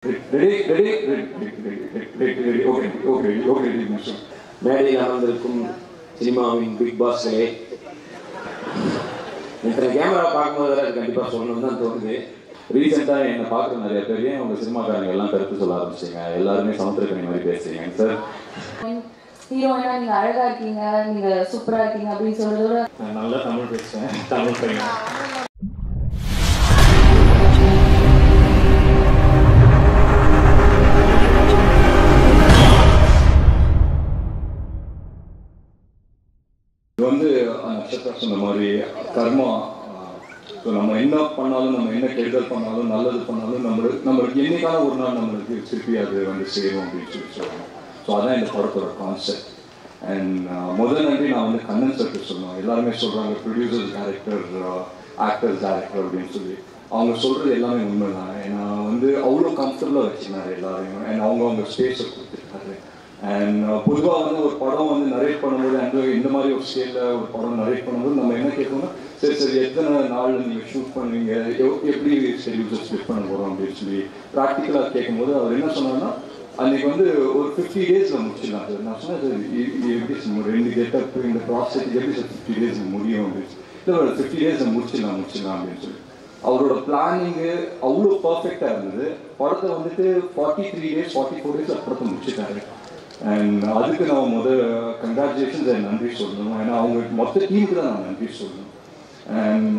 Ready ready ready ready okay okay okay ready mister மேடையில் அமர்ந்திருக்கும் சினிமாவின் பிக் பாஸ்களே இத்தனை கேமரா பார்க்கும்போது வேற அது கண்டிப்பாக சொல்லணும்னு தான் தோணுது ரீசெண்டாக என்னை பார்க்குற நிறைய பேர் ஏன் உங்கள் சினிமாக்காரங்க எல்லாம் கருத்து சொல்ல ஆரம்பிச்சிங்க எல்லாருமே சமுத்திரக்கணி மாதிரி பேசுறீங்க சார் ஹீரோயினா நீங்க அழகா இருக்கீங்க நீங்க சூப்பரா இருக்கீங்க அப்படின்னு சொல்றதோட நான் நல்லா தமிழ் பேசுவேன் தமிழ் பையன் இது வந்து அஹ், நட்சத்திரா சொன்ன மாதிரி கர்மா ஸோ நம்ம என்ன பண்ணாலும் நம்ம என்ன கெடுதல் பண்ணாலும் நல்லது பண்ணாலும் நம்மளுக்கு நம்மளுக்கு என்னைக்கான ஒரு நாள் நம்மளுக்கு திருப்பி அது வந்து சேரும் அப்படின்னு சொல்லி சொல்லணும் ஸோ அதான் இந்த படத்தோட கான்செப்ட் அண்ட் முதல் நன்றி நான் வந்து கண்ணன் சர்க்கு சொல்லுவேன் எல்லாருமே சொல்கிறாங்க ப்ரொடியூசர் டேரக்டர் ஆக்டர் டேரக்டர் அப்படின்னு சொல்லி அவங்க சொல்கிறது எல்லாமே உண்மை தான் ஏன்னா வந்து அவ்வளோ கம்ஃபர்டபுளாக வச்சுருந்தாரு எல்லாரையும் அண்ட் அவங்க அவங்க ஸ்பேஸை கொடுத்துருக்காரு அண்ட் பொதுவாக வந்து ஒரு படம் வந்து நரேட் பண்ணும்போது அந்த இந்த மாதிரி ஒரு ஸ்கேலில் ஒரு படம் நரேட் பண்ணும்போது நம்ம என்ன கேட்கணும்னா சரி சரி எத்தனை நாள் நீங்கள் ஷூட் பண்ணுவீங்க எவ்- எப்படி ஷெடியூல்ஸை ஸ்பிட் பண்ண போகிறோம் அப்படின்னு சொல்லி ப்ராக்டிக்கலாக கேட்கும்போது அவர் என்ன சொன்னார்னா அன்னைக்கு வந்து ஒரு ஃபிஃப்டி டேஸில் முடிச்சிடலாம் சார் நான் சொன்னேன் சார் இது இது எப்படி சார் ஒரு ரெண்டு கெட்டப் இந்த ப்ராசஸ் எப்படி சார் ஃபிஃப்டி டேஸில் முடியும் அப்படின்னு சொல்லி இல்லை ஒரு ஃபிஃப்டி டேஸில் முடிச்சிடலாம் முடிச்சிடலாம் அப்படின்னு சொல்லி அவரோட பிளானிங்கு அவ்வளோ பர்ஃபெக்டாக இருந்தது படத்தை வந்துட்டு forty three days forty four டேஸில் படத்தை முடிச்சிட்டாரு அண்ட் அதுக்கு நான் முதல் கங்க்ராச்சுலேஷன்ஸ் அண்ட் நன்றி சொல்லணும் ஏன்னா அவங்க மொத்த டீமுக்கு தான் நான் நன்றி சொல்லணும் அண்ட்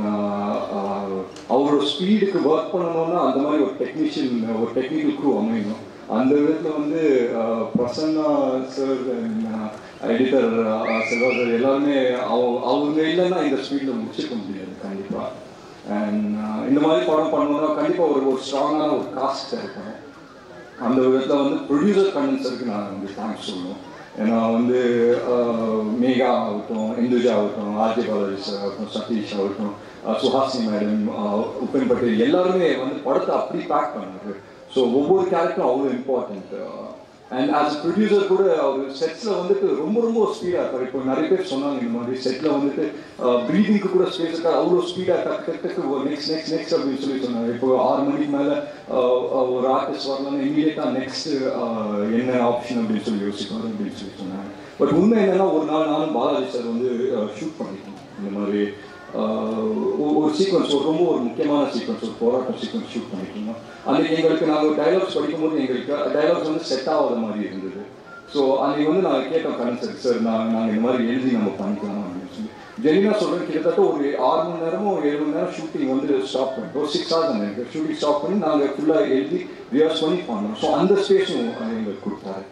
அவரோட ஸ்பீடுக்கு ஒர்க் பண்ணணும்னா அந்த மாதிரி ஒரு டெக்னீஷியன் ஒரு டெக்னிக்கல் க்ரூ அமையணும் அந்த விதத்தில் வந்து ஆஹ், Prasanna sir and editor Selva sir எல்லாருமே அவங்க அவங்க இல்லைன்னா இந்த ஸ்பீடில் முடிச்சிருக்க முடியாது கண்டிப்பாக அண்ட் இந்த மாதிரி படம் பண்ணணும்னா கண்டிப்பாக ஒரு ஒரு ஸ்ட்ராங்கான ஒரு காஸ்ட் இருக்கணும் அந்த விதத்தில் வந்து ப்ரொடியூசர் கண்டென்சருக்கு நான் வந்து தேங்க்ஸ் சொல்லணும் ஏன்னா வந்து ஆஹ், மேகா ஆகட்டும் இந்துஜா ஆகட்டும் ஆர்ஜே பாலாஜி சார் ஆகட்டும் சதீஷ் ஆகட்டும் ஆஹ், சுஹாசினி மேடம் ஆஹ், உபேன் பட்டேல் எல்லாருமே வந்து படத்தை அப்படி பேக் பண்ணாரு ஸோ ஒவ்வொரு கேரக்டரும் அவ்வளோ இம்பார்ட்டன்ட் அண்ட் ஆஸ் ப்ரொடியூசர் கூட அவர் செட்ஸில் வந்துட்டு ரொம்ப ரொம்ப ஸ்பீடாக இருப்பார் இப்போ நிறைய பேர் சொன்னாங்க இந்த மாதிரி செட்டில் வந்துட்டு ப்ரீதிங்க்கு கூட ஸ்பேஸ் இருக்கா அவ்வளோ ஸ்பீடாக டக்கு டக்கு டக்கு நெக்ஸ்ட் நெக்ஸ்ட் நெக்ஸ்ட் அப்படின்னு சொல்லி சொன்னாங்க இப்போ ஆறு மணிக்கு மேலே ஒரு ஆர்டிஸ்ட் வரலாம்னு இமீடியட்டாக நெக்ஸ்ட் என்ன ஆப்ஷன் அப்படின்னு சொல்லி யோசிப்பாரு அப்படின்னு சொல்லி சொன்னாங்க பட் உண்மை என்னன்னா ஒரு நாள் நானும் பாலாஜி சார் வந்து ஷூட் பண்ணிட்டோம் இந்த மாதிரி ஆஹ் ஒ- ஒரு சீக்வன்ஸ் ஒரு ரொம்ப ஒரு முக்கியமான சீக்வன்ஸ் ஒரு போராட்டம் சீக்வன்ஸ் ஷூட் பண்ணிட்டு இருந்தோம் அன்னைக்கு எங்களுக்கு நாங்கள் டைலாக்ஸ் படிக்கும்போது எங்களுக்கு டைலாக்ஸ் வந்து செட் ஆகாத மாதிரி இருந்தது ஸோ அன்னைக்கு வந்து நாங்கள் கேட்டோம் கரண் சார் சார் நான் நாங்கள் இந்த மாதிரி எழுதி நம்ம பண்ணிக்கலாம் அப்படின்னு சொல்லி ஜெனினா சொல்கிறேன் கிட்டத்தட்ட ஒரு ஆறு மணி நேரமும் ஒரு ஏழு மணி நேரம் ஷூட்டிங் வந்து ஸ்டாப் பண்ணிட்டோம் ஒரு சிக்ஸ் ஹவர்ஸ் எனக்கு ஷூட்டிங் ஸ்டாப் பண்ணி நாங்கள் ஃபுல்லாக எழுதி ரியாஸ் பண்ணி பண்ணோம் ஸோ அந்த ஸ்பேஸும் எங்களுக்கு கொடுத்தாரு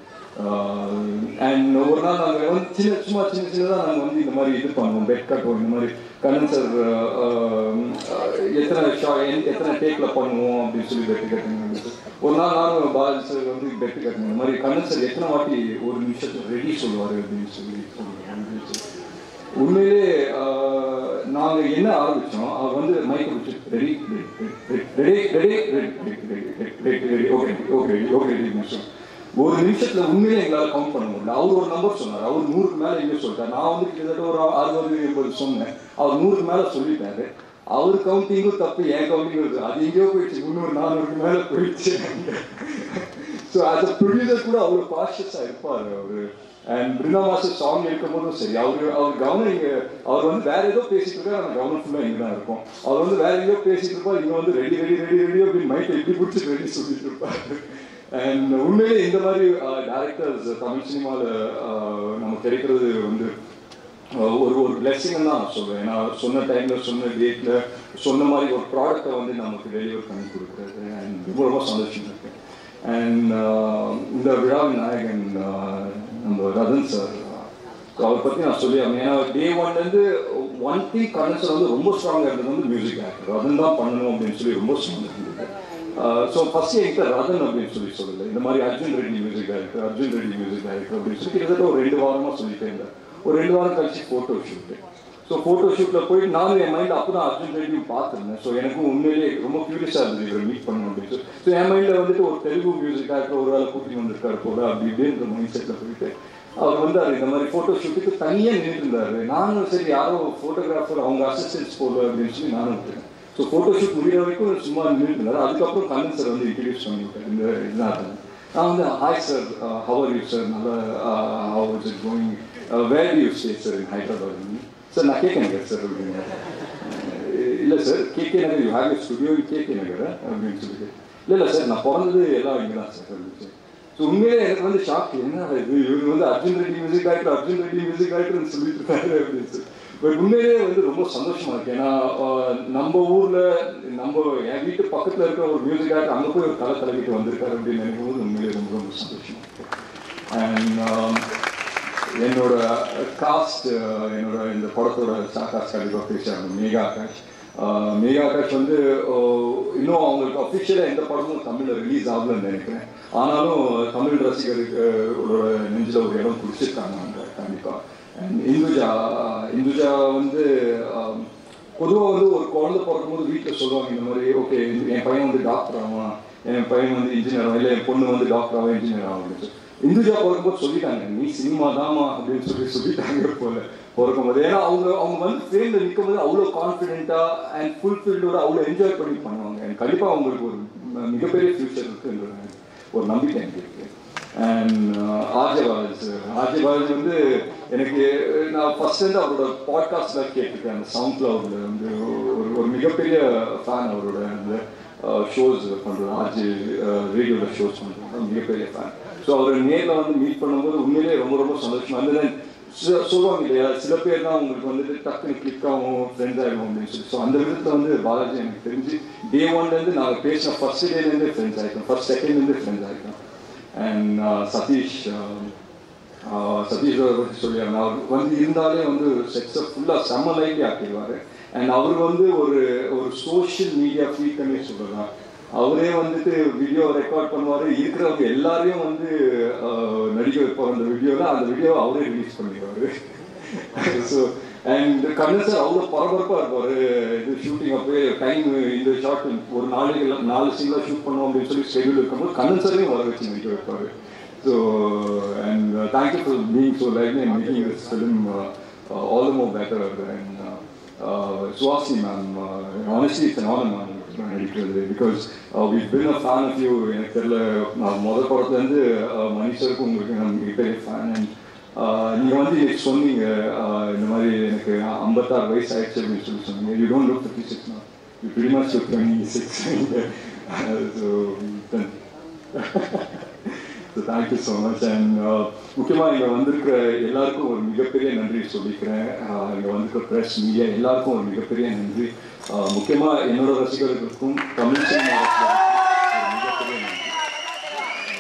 அண்ட் ஒரு நாள் நாங்கள் வந்து சின்ன சும்மா சின்ன சின்னதாக நாங்கள் வந்து இந்த மாதிரி இது பண்ணுவோம் பெட் கட்டுவோம் இந்த மாதிரி கண்ணன் சார் எத்தனை ஷா என்- எத்தனை டேக்கில் பண்ணுவோம் அப்படின்னு சொல்லி பெட்டு கட்டுங்க ஒரு நாள் நானும் பாலாஜி சார் வந்து பெட்டு கட்டணும் இந்த மாதிரி கண்ணன் சார் எத்தனை வாட்டி ஒரு நிமிஷத்துக்கு ரெடி சொல்லுவார் அப்படின்னு சொல்லி சொல்லுவாங்க அப்படின்னு சொல்லி. உண்மையிலே நாங்கள் என்ன ஆரம்பித்தோம் அவர் வந்து மைக்கை பிடிச்சி ready ready ready ready ready okay okay okay ready நிமிஷம் ஒரு நிமிஷத்துல உண்மையிலே எங்களால் கவுண்ட் பண்ண முடியல அவர் ஒரு நம்பர் சொன்னார் அவர் நூறுக்கு மேலே எங்கே சொல்லிட்டார் நான் வந்து கிட்டத்தட்ட ஒரு அறுபது எண்பது சொன்னேன் அவர் நூறுக்கு மேலே சொல்லிட்டாரு அவர் கவுண்டிங்கும் தப்பு என் கவுண்டிங்கும் இருக்கு அது எங்கேயோ போயிடுச்சு முந்நூறு நானூறுக்கு மேலே போயிடுச்சு ஸோ as a ப்ரொடியூசர் கூட அவ்வளோ காஷியஸாக இருப்பார் அவர் அண்ட் பிருந்தா மாஸ்டர் சாங் இருக்கும் போதும் சரி அவர் அவர் கவனம் இங்கே அவர் வந்து வேற ஏதோ பேசிட்டு இருக்காரு அந்த கவனம் ஃபுல்லாக இங்கே தான் இருக்கும் அவர் வந்து வேற ஏதோ பேசிட்டு இருப்பார் இங்கே வந்து ரெடி ரெடி ரெடி ரெடி அப்படின்னு மைக்கை இப்படி பிடிச்சிட்டு ரெடி சொல்லிட்டு இருப்பார் அண்ட் உண்மையிலே இந்த மாதிரி டேரக்டர்ஸ் தமிழ் சினிமாவில் நம்ம கிடைக்கிறது வந்து அஹ், ஒரு ஒரு பிளெஸிங் தான் நான் சொல்லுவேன் ஏன்னா சொன்ன டைமில் சொன்ன டேட்டில் சொன்ன மாதிரி ஒரு ப்ராடக்டை வந்து நமக்கு டெலிவர் பண்ணி கொடுக்குறது அண்ட் ரொம்ப ரொம்ப சந்தோஷம் இருக்கு அண்ட் இந்த விழாவின் நாயகன் uh, நம்ம ரதன் சார் அவரை பற்றி நான் சொல்லி ஆகணும். ஏன்னா டே ஒன்லேருந்து ஒன் திங் கண்ணன் சார் வந்து ரொம்ப ஸ்ட்ராங்காக இருந்தது வந்து மியூசிக் ஆக்டர் ரதன் தான் பண்ணணும் அப்படின்னு சொல்லி ரொம்ப ஸ்ட்ராங் இருந்தது ஸோ ஃபர்ஸ்ட் என்கிட்ட ரதன் அப்படின்னு சொல்லி சொல்லலை இந்த மாதிரி Arjun Reddy music director Arjun Reddy music director அப்படின்னு சொல்லி கிட்டத்தட்ட ஒரு ரெண்டு வாரமாக சொல்லிட்டே இருந்தேன் ஒரு ரெண்டு வாரம் கழிச்சு ஃபோட்டோ ஷூட்டு ஸோ ஃபோட்டோ ஷூட்டில் போயிட்டு நானும் என் மைண்டில் அப்போ தான் அர்ஜுன் ரெட்டியும் பார்த்துருந்தேன் ஸோ எனக்கும் உண்மையிலேயே ரொம்ப க்யூரியஸாக இருந்தது இவரை மீட் பண்ணணும் அப்படின்னு சொல்லி ஸோ என் மைண்டில் வந்துட்டு ஒரு தெலுங்கு மியூசிக் டைரக்டர் ஒரு வேலை கூட்டி வந்திருக்காரு போல அப்படி இப்படின்ற மைண்ட் செட்டில் போயிட்டு அவர் வந்து அது இந்த மாதிரி ஃபோட்டோ ஷூட்டுக்கு தனியாக நின்றுட்டு இருந்தாரு நானும் சரி யாரோ ஃபோட்டோகிராஃபர் அவங்க அசிஸ்டன்ஸ் போல அப்படின்னு சொல்லி நானும் விட்டுருக்கேன் ஸோ ஃபோட்டோ ஷூட் முடிகிற வரைக்கும் சும்மா நின்றுட்டு இருந்தார் அதுக்கப்புறம் கண்ணன் சார் வந்து இன்ட்ரடியூஸ் பண்ணிவிட்டார் இந்த இதுதான் நான் வந்து hi sir how are you sir நல்ல how is it going where you stay sir in Hyderabad sir நான் கேட்கணும் சார் அப்படின்னு இல்லை sir KK Nagar you have studio KK Nagar அப்படின்னு சொல்லிட்டு இல்லை இல்லை சார் நான் பிறந்தது எல்லாம் இங்கே தான் சார் இருந்துச்சு ஸோ உண்மையிலே எனக்கு வந்து ஷாக் என்ன இது இவர் வந்து Arjun Reddy music director Arjun Reddy music டைரக்டர்னு சொல்லிட்டு இருக்காரு அப்படின்னு சொல்லி பட் உண்மையிலே வந்து ரொம்ப சந்தோஷமா இருக்கு ஏன்னா ஆஹ், நம்ம ஊர்ல நம்ம என் வீட்டு பக்கத்துல இருக்கிற ஒரு மியூசிக் டைரக்டர் அங்கே போய் ஒரு கலை தலைவிட்டு வந்திருக்காரு அப்படின்னு நினைக்கும் போது உண்மையிலே ரொம்ப ரொம்ப சந்தோஷமா இருக்கு அண்ட் என்னோட காஸ்ட் என்னோட இந்த படத்தோட சாகாஸ் கண்டிப்பாக பேசுறாங்க மேகா ஆகாஷ் ஆஹ் மேகா ஆகாஷ் வந்து ஆஹ் இன்னும் அவங்களுக்கு அஃபிஷியலாக எந்த படமும் தமிழில் ரிலீஸ் ஆகலன்னு நினைக்கிறேன் ஆனாலும் தமிழ் ரசிகருக்கு ஒரு நெஞ்சில் ஒரு இடம் பிடிச்சிருக்காங்க அவங்க கண்டிப்பாக அண்ட் இந்துஜா இந்துஜா வந்து பொதுவாக வந்து ஒரு குழந்தை பிறக்கும்போது வீட்டில் சொல்லுவாங்க இந்த மாதிரி ஓகே என் பையன் வந்து டாக்டர் ஆவான் என் பையன் வந்து இன்ஜினியர் ஆகும் இல்லை என் பொண்ணு வந்து டாக்டர் ஆகும் இன்ஜினியர் ஆகும் அப்படின்னு சொல்லி இந்துஜா பிறக்கும்போது சொல்லிட்டாங்க நீ சினிமா தாமா அப்படின்னு சொல்லி சொல்லிட்டாங்க போல பிறக்கும்போது ஏன்னா அவங்க அவங்க வந்து ஃபேமில் நிற்கும் போது அவ்வளோ கான்ஃபிடென்ட்டாக அண்ட் ஃபுல்ஃபில்டோட அவ்வளோ என்ஜாய் பண்ணி பண்ணுவாங்க And கண்டிப்பா அவங்களுக்கு ஒரு ம- மிகப்பெரிய ஃபியூச்சர் இருக்குன்ற ஒரு நம்பிக்கை எனக்கு இருக்கு அண்ட் ஆர்ஜவாஜ் ஆர்ஜவாஜ் வந்து எனக்கு நான் ஃபர்ஸ்ட் வந்து அவரோட பாட்காஸ்ட்ல கேட்டிருக்கேன் அந்த சவுண்ட் கிளவுட்ல வந்து ஒரு ஒரு மிகப்பெரிய ஃபேன் அவரோட அந்த ஷோஸ் பண்ணுறது ஆர்ஜி ரேடியோவில் ஷோஸ் பண்ணுறது மிகப்பெரிய ஃபேன் ஸோ அவர் நேரில் வந்து மீட் பண்ணும்போது உண்மையிலேயே ரொம்ப ரொம்ப சந்தோஷமா இருந்தது சில- சொல்லுவாங்க இல்லையா சில பேர் தான் உங்களுக்கு வந்துட்டு டக்குனு கிளிக் ஆகும் ஃப்ரெண்ட்ஸ் ஆகும் அப்படின்னு சொல்லி ஸோ அந்த விதத்தில் வந்து பாலாஜி எனக்கு தெரிஞ்சு டே ஒன்லேருந்து நாங்கள் பேசின ஃபர்ஸ்ட் டேலேருந்தே ஃப்ரெண்ட்ஸ் ஆகிட்டோம் ஃபர்ஸ்ட் செகண்ட்லேருந்து ஃப்ரெண்ட்ஸ் ஆகிட்டோம் அண்ட் சதீஷ் ஆஹ் சதீஷ் அவரை பற்றி சொல்லிடுறேன் அவர் வந்து இருந்தாலே வந்து செக்ஸை ஃபுல்லாக செம்ம லைட்லி ஆக்கிடுவார் அண்ட் அவர் வந்து ஒரு ஒரு சோஷியல் மீடியா ஃப்ரீக்கன்னே சொல்லலாம் அவரே வந்துட்டு வீடியோ ரெக்கார்ட் பண்ணுவார் இருக்கிறவங்க எல்லாரையும் வந்து ஆஹ் நடிக்க வைப்பார் அந்த வீடியோவில் அந்த வீடியோவை அவரே ரிலீஸ் பண்ணிடுவார் ஸோ அண்ட் கண்ணன் சார் அவ்வளோ பரபரப்பாக இருப்பார் இது ஷூட்டிங் அப்போயே டைம் இந்த ஷார்ட் ஒரு நாளைக்கு எல்லாம் நாலு சீனில் ஷூட் பண்ணோம் அப்படின்னு சொல்லி ஸ்கெடியூல் இருக்கும்போது கண்ணன் சாரையும் வர வச்சு நடிக்க வைப்பார் so and thank you for being so like and making this film all the more better and Suhasini ma'am honestly it's an ma'am நடிக்கிறது because we been a fan of you எனக்கு தெரியல நான் முதல் படத்துலேருந்து மனுஷருக்கும் உங்களுக்கு நான் மிகப்பெரிய ஃபேன் அண்ட் நீங்கள் வந்து இன்னைக்கு சொன்னீங்க ஆஹ் இந்த மாதிரி எனக்கு ஐம்பத்தாறு வயசு ஆயிடுச்சு அப்படின்னு சொல்லி சொன்னீங்க you don't look fifty six நான் you pretty much twenty six so so thank you so much and முக்கியமாக இங்கே வந்திருக்கிற எல்லாருக்கும் ஒரு மிகப்பெரிய நன்றி சொல்லிக்கிறேன் இங்கே வந்திருக்கிற ப்ரெஸ் மீடியா எல்லாருக்கும் ஒரு மிகப்பெரிய நன்றி முக்கியமாக என்னோட ரசிகர்களுக்கும் தமிழ் சினிமா ரசிகர்களுக்கும் ஒரு மிகப்பெரிய நன்றி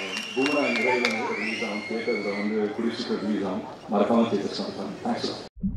பூமரா நிறைய ரிலீஸ் ஆகும் தியேட்டரில் வந்து குடிசிக்க ரிலீஸ் ஆகும் மறக்காமல் தியேட்டர்ஸ் தேங்க்ஸ்